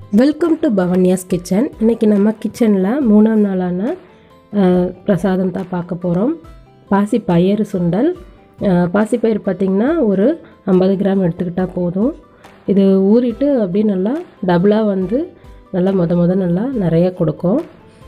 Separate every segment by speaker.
Speaker 1: welcome to பவன்யாஸ் kitchen இன்றைக்கி நம்ம கிச்சனில் மூணாம் நாளான அஹ், பிரசாதம் தான் பார்க்க போகிறோம் பாசி பயிறு சுண்டல் அஹ், பாசிப்பயிறு பார்த்திங்கன்னா ஒரு ஐம்பது கிராம் எடுத்துக்கிட்டால் போதும் இது ஊறிட்டு அப்படியே நல்லா டபுளாக வந்து நல்லா முத முத நல்லா நிறைய கொடுக்கும்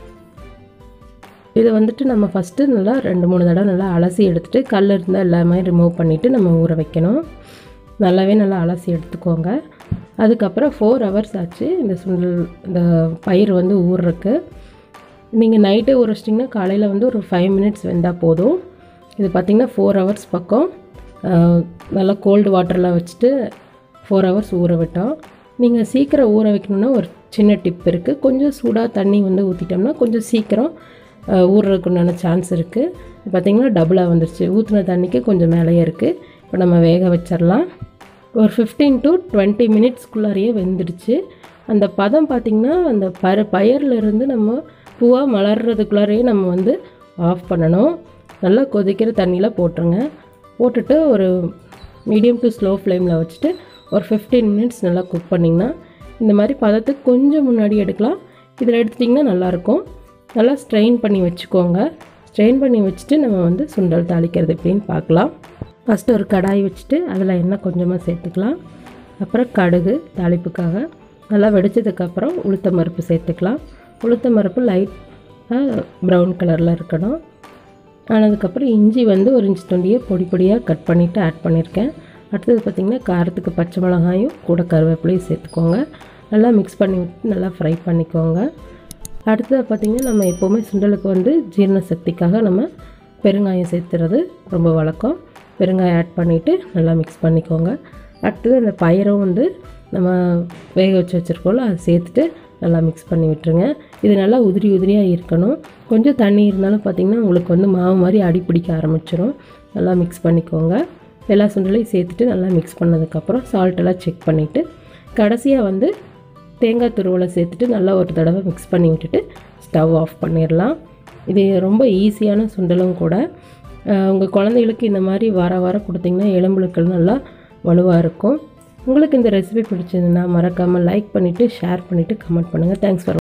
Speaker 1: இதை வந்துட்டு நம்ம ஃபஸ்ட்டு நல்லா ரெண்டு மூணு தடவை நல்லா அலசி எடுத்துட்டு கல் இருந்தால் எல்லாமே ரிமூவ் பண்ணிவிட்டு நம்ம ஊற வைக்கணும் நல்லாவே நல்லா அலசி எடுத்துக்கோங்க அதுக்கப்புறம் ஃபோர் ஹவர்ஸ் ஆச்சு இந்த சுண்டல் இந்த பயிர் வந்து ஊறுறக்கு நீங்கள் நைட்டே ஊற வச்சிட்டிங்கன்னா காலையில் வந்து ஒரு ஃபைவ் மினிட்ஸ் வெந்தால் போதும் இது பார்த்திங்கன்னா ஃபோர் ஹவர்ஸ் பக்கம் ஆஹ், நல்லா கோல்டு வாட்டரில் வச்சுட்டு ஃபோர் ஹவர்ஸ் ஊற விட்டோம் நீங்கள் சீக்கிரம் ஊற வைக்கணுன்னா ஒரு சின்ன டிப் இருக்குது கொஞ்சம் சூடாக தண்ணி வந்து ஊற்றிட்டோம்னா கொஞ்சம் சீக்கிரம் ஆஹ், ஊறுறதுக்கு உண்டான சான்ஸ் இருக்குது பார்த்திங்கன்னா டபுளாக வந்துருச்சு ஊற்றின தண்ணிக்கு கொஞ்சம் மேலேயே இருக்குது இப்போ நம்ம வேக வச்சிடலாம் ஒரு ஃபிஃப்டீன் டு டுவெண்ட்டி மினிட்ஸ்க்குள்ளாரையே வெந்துடுச்சு அந்த பதம் பார்த்திங்கன்னா அந்த பர பயர்ல இருந்து நம்ம பூவாக மலர்றதுக்குள்ளாரையே நம்ம வந்து ஆஃப் பண்ணணும் நல்லா கொதிக்கிற தண்ணியில் போட்டுருங்க போட்டுட்டு ஒரு மீடியம் டு ஸ்லோ ஃப்ளேமில் வச்சுட்டு ஒரு ஃபிஃப்டீன் மினிட்ஸ் நல்லா குக் பண்ணிங்கன்னா இந்த மாதிரி பதத்துக்கு கொஞ்சம் முன்னாடி எடுக்கலாம் இதில் எடுத்துட்டிங்கன்னா நல்லாயிருக்கும் நல்லா ஸ்ட்ரெயின் பண்ணி வச்சுக்கோங்க ஸ்ட்ரெயின் பண்ணி வச்சுட்டு நம்ம வந்து சுண்டல் தாளிக்கிறது எப்படின்னு பார்க்கலாம் ஃபஸ்ட்டு ஒரு கடாய் வச்சுட்டு அதில் எண்ணெய் கொஞ்சமாக சேர்த்துக்கலாம் அப்புறம் கடுகு தாளிப்புக்காக நல்லா வெடிச்சதுக்கப்புறம் உளுத்தம் பருப்பு சேர்த்துக்கலாம் உளுத்தம் பருப்பு லைட்டாக ப்ரௌன் கலரில் இருக்கணும் ஆனதுக்கப்புறம் இஞ்சி வந்து ஒரு இன்ச் தொண்டியை பொடி பொடியாக கட் பண்ணிவிட்டு ஆட் பண்ணியிருக்கேன் அடுத்தது பார்த்திங்கன்னா காரத்துக்கு பச்சை மிளகாயும் கூட கருவேப்பிலையும் சேர்த்துக்கோங்க நல்லா மிக்ஸ் பண்ணி விட்டு நல்லா ஃப்ரை பண்ணிக்கோங்க அடுத்தது பார்த்திங்கன்னா நம்ம எப்போவுமே சுண்டலுக்கு வந்து ஜீரண சக்திக்காக நம்ம பெருங்காயம் சேர்த்துறது ரொம்ப வழக்கம் பெருங்காயம் ஆட் பண்ணிவிட்டு நல்லா மிக்ஸ் பண்ணிக்கோங்க அடுத்தது அந்த பயிரும் வந்து நம்ம வேக வச்சு வச்சுருக்கோம்ல அதை சேர்த்துட்டு நல்லா மிக்ஸ் பண்ணி விட்டுருங்க இது நல்லா உதிரி உதிரியாக இருக்கணும் கொஞ்சம் தண்ணி இருந்தாலும் பார்த்திங்கன்னா உங்களுக்கு வந்து மாவு மாதிரி அடி பிடிக்க ஆரம்பிச்சிரும் நல்லா மிக்ஸ் பண்ணிக்கோங்க எல்லா சுண்டலையும் சேர்த்துட்டு நல்லா மிக்ஸ் பண்ணதுக்கப்புறம் சால்ட்டெல்லாம் செக் பண்ணிவிட்டு கடைசியாக வந்து தேங்காய் துருவலை சேர்த்துட்டு நல்லா ஒரு தடவை மிக்ஸ் பண்ணி விட்டுட்டு ஸ்டவ் ஆஃப் பண்ணிடலாம் இது ரொம்ப ஈஸியான சுண்டலும் கூட உங்கள் குழந்தைகளுக்கு இந்த மாதிரி வார வாரம் கொடுத்தீங்கன்னா எலும்புகளுக்கு நல்லா வலுவாக இருக்கும் உங்களுக்கு இந்த ரெசிபி பிடிச்சதுன்னா மறக்காமல் லைக் பண்ணிவிட்டு ஷேர் பண்ணிவிட்டு கமெண்ட் பண்ணுங்கள் தேங்க்ஸ் ஃபார்